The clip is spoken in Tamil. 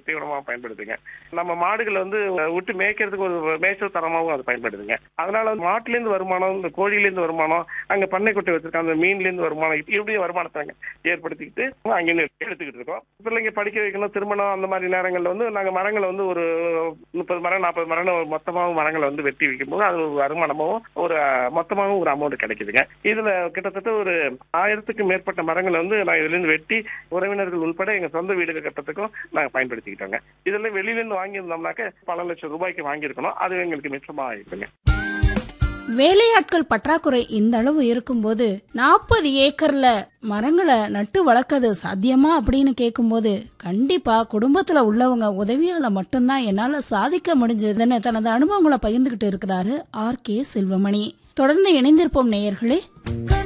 தீவனமா பயன்படுதுங்க நம்ம மாடுகளை வந்து விட்டு மேய்க்கிறதுக்கு ஒரு மேய்ச்சல் தரமாகவும் அது பயன்படுதுங்க அதனால வந்து மாட்டுல இருந்து வருமானம் இந்த கோழில இருந்து வருமானம் அங்க பண்ணை குட்டை வச்சிருக்க அந்த மீன்ல இருந்து வருமானம் இப்படி இப்படி வருமானத்தை நாங்க ஏற்படுத்திக்கிட்டு அங்கே எடுத்துக்கிட்டு இருக்கோம் பிள்ளைங்க படிக்க வைக்கணும் திருமணம் அந்த மாதிரி நேரங்கள்ல வந்து நாங்க மரங்களை வந்து ஒரு முப்பது மரம் நாற்பது மரம் மொத்தமாகவும் மரங்களை வந்து வெட்டி வைக்கும்போது அது ஒரு வருமானமாகவும் ஒரு மொத்தமாகவும் ஒரு அமௌண்ட் கிடைக்குதுங்க இதுல கிட்டத்தட்ட ஒரு ஆயிரத்துக்கு மேற்பட்ட மரங்களை வந்து நான் இதுல இருந்து வெட்டி உறவினர்கள் உள்பட எங்க சொந்த வீடு கட்டத்துக்கும் நாங்க பயன்படுத்திக்கிட்டோங்க இதெல்லாம் வெளியில இருந்து வாங்கியிருந்தோம்னாக்க பல லட்சம் ரூபாய்க்கு வாங்கியிருக்கணும் அது எங்களுக்கு மிச்சமா ஆயிருக்குங்க வேலையாட்கள் பற்றாக்குறை இந்த அளவு இருக்கும்போது நாற்பது ஏக்கர்ல மரங்களை நட்டு வளர்க்கறது சாத்தியமா அப்படின்னு கேட்கும்போது கண்டிப்பா குடும்பத்துல உள்ளவங்க உதவியால மட்டும்தான் என்னால சாதிக்க முடிஞ்சதுன்னு தனது அனுபவங்களை பகிர்ந்துகிட்டு இருக்கிறாரு ஆர் கே செல்வமணி தொடர்ந்து இணைந்திருப்போம் நேயர்களே